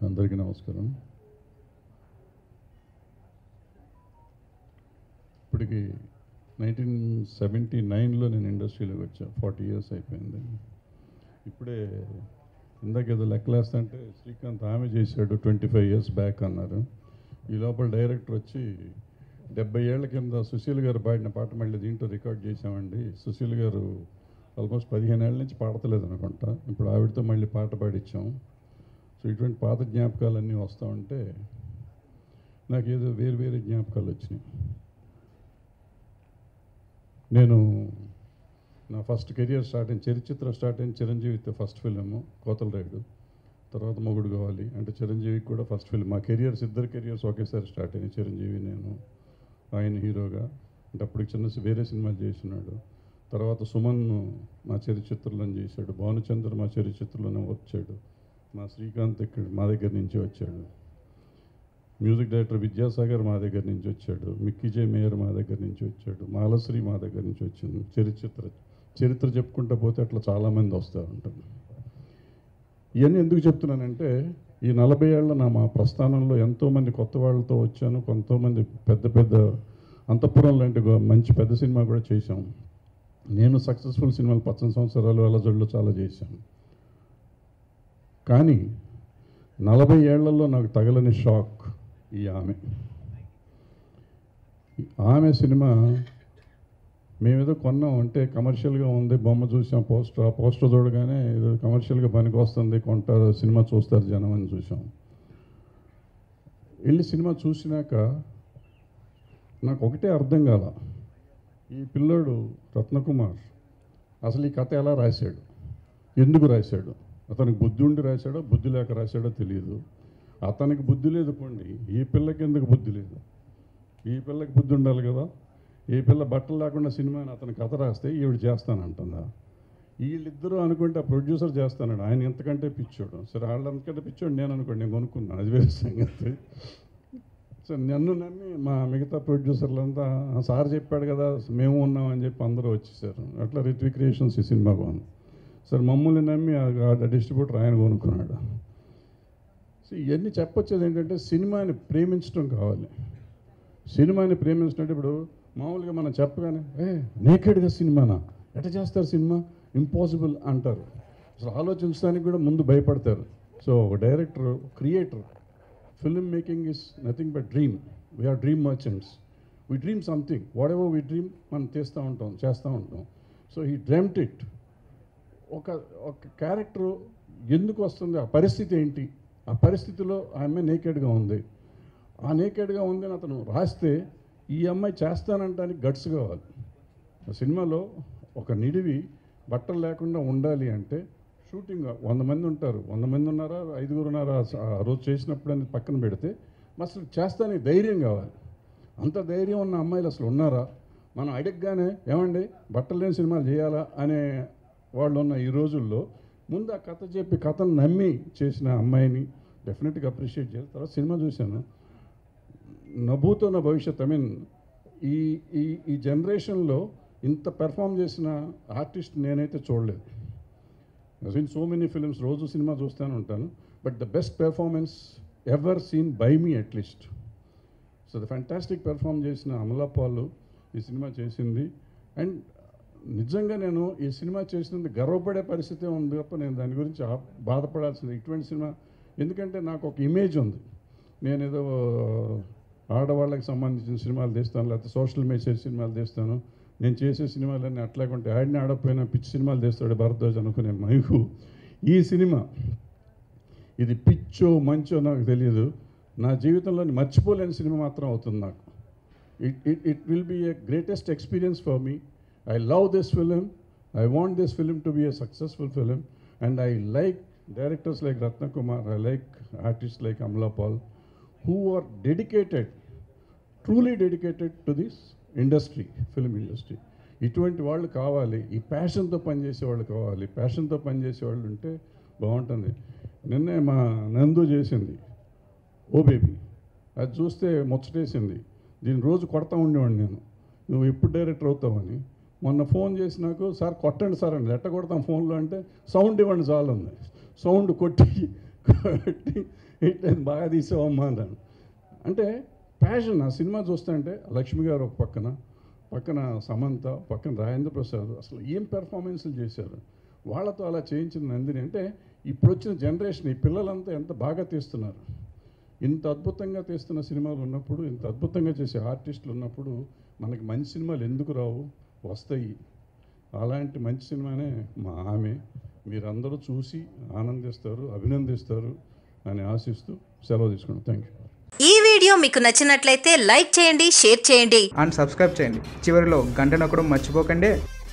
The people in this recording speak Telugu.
అందరికీ నమస్కారం ఇప్పటికి నైన్టీన్ సెవెంటీ నైన్లో నేను ఇండస్ట్రీలోకి వచ్చా ఫార్టీ ఇయర్స్ అయిపోయింది ఇప్పుడే ఇందాక ఏదో లెక్కలేస్తా అంటే శ్రీకాంత్ ఆమె చేశాడు ట్వంటీ ఫైవ్ ఇయర్స్ బ్యాక్ అన్నారు ఈ లోపల డైరెక్టర్ వచ్చి డెబ్బై ఏళ్ల కింద సుశీల్ గారు పాడిన పాట మళ్ళీ దీంట్లో రికార్డ్ చేశామండి సుశీల్ గారు ఆల్మోస్ట్ పదిహేను ఏళ్ళ నుంచి పాడతలేదు అనుకుంటా ఇప్పుడు ఆవిడతో మళ్ళీ పాట పాడిచ్చాం సో ఇటువంటి పాత జ్ఞాపకాలన్నీ వస్తూ ఉంటే నాకు ఏదో వేరు వేరే జ్ఞాపకాలు వచ్చినాయి నేను నా ఫస్ట్ కెరియర్ స్టార్ట్ అయిన చరిత్ర స్టార్ట్ అయిన చిరంజీవితో ఫస్ట్ ఫిలిం కోతల రైడు తర్వాత మొగుడు కావాలి అంటే చిరంజీవికి కూడా ఫస్ట్ ఫిలిం మా కెరియర్స్ ఇద్దరు కెరియర్స్ ఒకేసారి స్టార్ట్ అయినాయి చిరంజీవి నేను ఆయన హీరోగా అంటే అప్పటికి చిన్న వేరే సినిమాలు చేసినాడు తర్వాత సుమన్ మా చరిత్రలో చేశాడు భానుచంద్ర మా చరిత్రలోనే వచ్చాడు మా శ్రీకాంత్ ఇక్కడ మా దగ్గర నుంచి వచ్చాడు మ్యూజిక్ డైరెక్టర్ విద్యాసాగర్ మా దగ్గర నుంచి వచ్చాడు మిక్కీ జే మేయర్ మా దగ్గర నుంచి వచ్చాడు మాలశ్రీ మా దగ్గర నుంచి వచ్చింది చరిత్ర చరిత్ర చెప్పుకుంటూ పోతే అట్లా చాలామంది వస్తూ ఉంటారు ఇవన్నీ ఎందుకు చెప్తున్నానంటే ఈ నలభై ఏళ్ళ నా మా ప్రస్థానంలో ఎంతోమంది కొత్త వాళ్ళతో వచ్చాను కొంతమంది పెద్ద పెద్ద అంతఃపురం లాంటి గొ- మంచి పెద్ద సినిమా కూడా చేశాం నేను సక్సెస్ఫుల్ సినిమాలు పచ్చని సంవత్సరాలు అలజడులు చాలా చేశాను కానీ నలభై ఏళ్లలో నాకు తగలని షాక్ ఈ ఆమె ఈ ఆమె సినిమా మేమేదో కొన్నాం అంటే కమర్షియల్గా ఉంది బొమ్మ చూసాం పోస్టర్ ఆ పోస్టర్ చూడగానే ఏదో కమర్షియల్గా పనికి వస్తుంది కొంటారు సినిమా చూస్తారు జనం అని చూసాం వెళ్ళి సినిమా చూసినాక నాకు ఒకటే అర్థం కాల ఈ పిల్లోడు రత్నకుమార్ అసలు ఈ కథ ఎలా రాశాడు ఎందుకు రాశాడు అతనికి బుద్ధి ఉండి రాశాడో బుద్ధి లేక రాశాడో తెలియదు అతనికి బుద్ధి లేదు పోండి ఈ పిల్లకి ఎందుకు బుద్ధి లేదు ఈ పిల్లకి బుద్ధి ఉండాలి కదా ఈ పిల్ల బట్టలు లేకుండా సినిమాని అతని కథ రాస్తే ఈవిడ చేస్తానంటుందా వీళ్ళిద్దరూ అనుకుంటే ఆ ప్రొడ్యూసర్ చేస్తానాడు ఆయన ఎంతకంటే పిచ్చోడు సరే వాళ్ళంతకంటే పిచ్చోడు నేను అనుకోండి నేను కొనుక్కున్నాను అది వేరే సంగతి సో నన్ను నమ్మి మా మిగతా ప్రొడ్యూసర్లంతా "ఆ సార్ చెప్పాడు కదా మేము ఉన్నాం అని చెప్పి అందరూ వచ్చేసారు అట్లా రిత్విక్ క్రియేషన్స్ ఈ సినిమా బాగుంది సరే మమ్మల్ని నమ్మి ఆ డిస్ట్రిబ్యూటర్ ఆయన కొనుక్కున్నాడు సో ఇవన్నీ చెప్పొచ్చేది ఏంటంటే సినిమాని ప్రేమించడం కావాలి సినిమాని ప్రేమించినట్టు ఇప్పుడు మామూలుగా మనం చెప్పగానే ఏ నేకెడ్గా సినిమానా ఎట్లా చేస్తారు సినిమా ఇంపాసిబుల్ అంటారు అసలు ఆలోచించడానికి కూడా ముందు భయపడతారు సో ఒక director creator film making is nothing but dream we are dream merchants we dream something whatever we dream మనం తీస్తూ ఉంటాం చేస్తూ ఉంటాం సో ఈ డ్రెమ్ట్ ఇట్ ఒక ఒక క్యారెక్టర్ ఎందుకు వస్తుంది ఆ పరిస్థితి ఏంటి ఆ పరిస్థితిలో ఆ అమ్మాయి నేకెడ్గా ఉంది ఆ నేకెడ్గా ఉంది అని అతను రాస్తే ఈ అమ్మాయి చేస్తానంటానికి గట్స్ కావాలి ఆ సినిమాలో ఒక నిడివి బట్టలు లేకుండా ఉండాలి అంటే షూటింగ్ వంద మంది ఉంటారు వంద మంది ఉన్నారా ఐదుగురు ఉన్నారా ఆ రోజు చేసినప్పుడు అనేది పక్కన పెడితే అసలు చేస్తానికి ధైర్యం కావాలి అంత ధైర్యం ఉన్న అమ్మాయిలు అసలు ఉన్నారా మనం అడగగానే ఏమండి బట్టలు లేని సినిమాలు చేయాలా అనే వాళ్ళు ఉన్న ఈ రోజుల్లో ముందు ఆ కథ చెప్పి కథను నమ్మి చేసిన అమ్మాయిని డెఫినెట్గా అప్రిషియేట్ చేయాలి తర్వాత సినిమా చూశాను నభూతో నా భవిష్యత్ ఐ మీన్ ఈ ఈ ఈ జనరేషన్లో ఇంత పెర్ఫామ్ చేసిన ఆర్టిస్ట్ నేనైతే చూడలేదు సీన్ సో మెనీ ఫిల్మ్స్ రోజు సినిమా చూస్తూనే ఉంటాను but the best performance ever seen by me at least so the fantastic perform చేసిన అమలా పాల్ ఈ సినిమా చేసింది అండ్ నిజంగా నేను ఈ సినిమా చేసినందుకు గర్వపడే పరిస్థితి ఉంది తప్ప నేను దాని గురించి ఆ- బాధపడాల్సింది ఇటువంటి సినిమా ఎందుకంటే నాకు ఒక ఇమేజ్ ఉంది నేను ఏదో ఆడవాళ్ళకి సంబంధించిన సినిమాలు తీస్తాను లేకపోతే సోషల్ మెసేజ్ సినిమాలు తీస్తాను నేను చేసే సినిమాలన్నీ అట్లాగుంటే ఆడిని ఆడకపోయినా పిచ్చి సినిమాలు తీస్తాడు భరద్వాజ్ అనుకునే మైకు ఈ సినిమా ఇది పిచ్చో మంచో నాకు తెలియదు నా జీవితంలో మర్చిపోలేని సినిమా మాత్రం అవుతుంది నాకు it it it will be a greatest experience for me I love this film I want this film to be a successful film and I like directors like Ratnakumar I like artist like Amala Paul who are dedicated, truly dedicated to this industry, film industry. ఇటువంటి వాళ్ళు కావాలి ఈ ప్యాషన్తో పనిచేసే వాళ్ళు కావాలి ప్యాషన్తో పనిచేసే వాళ్ళు ఉంటే బాగుంటుంది నిన్నే మా నందు చేసింది ఓ బేబీ అది చూస్తే ముచ్చటేసింది దీన్ని రోజు కొడతా ఉండేవాడిని నేను నువ్వు ఎప్పుడు డైరెక్టర్ అవుతావని మొన్న ఫోన్ చేసి నాకు సార్ కొట్టండి సార్ అండి ఎట్ట కొడతాం ఫోన్లో అంటే సౌండ్ ఇవ్వండి చాలు ఉంది సౌండ్ కొట్టి కాబట్టి ఇట్లా బాగా తీసావమ్మా అన్నాను అంటే ప్యాషన్ ఆ సినిమా చూస్తుంటే లక్ష్మి గారు ఒక పక్కన పక్కన సమంత పక్కన రాజేంద్ర ప్రసాద్ అసలు ఏం పెర్ఫార్మెన్స్లు చేశారు వాళ్ళతో అలా చేయించిన నందిని అంటే ఇప్పుడు వచ్చిన జనరేషన్ ఈ పిల్లలంతా ఎంత బాగా తీస్తున్నారు ఇంత అద్భుతంగా తీస్తున్న సినిమాలు ఉన్నప్పుడు ఇంత అద్భుతంగా చేసే ఆర్టిస్టులు ఉన్నప్పుడు మనకి మంచి సినిమాలు ఎందుకు రావు వస్తాయి అలాంటి మంచి సినిమానే మా ఆమె మీరందరూ చూసి ఆనందిస్తారు అభినందిస్తారు అని ఆశిస్తూ సెలవు తీసుకున్నాను థ్యాంక్ యూ ఈ వీడియో మీకు నచ్చినట్లయితే లైక్ చేయండి షేర్ చేయండి అండ్ సబ్స్క్రైబ్ చేయండి చివరిలో గంట నొక్కడం మర్చిపోకండి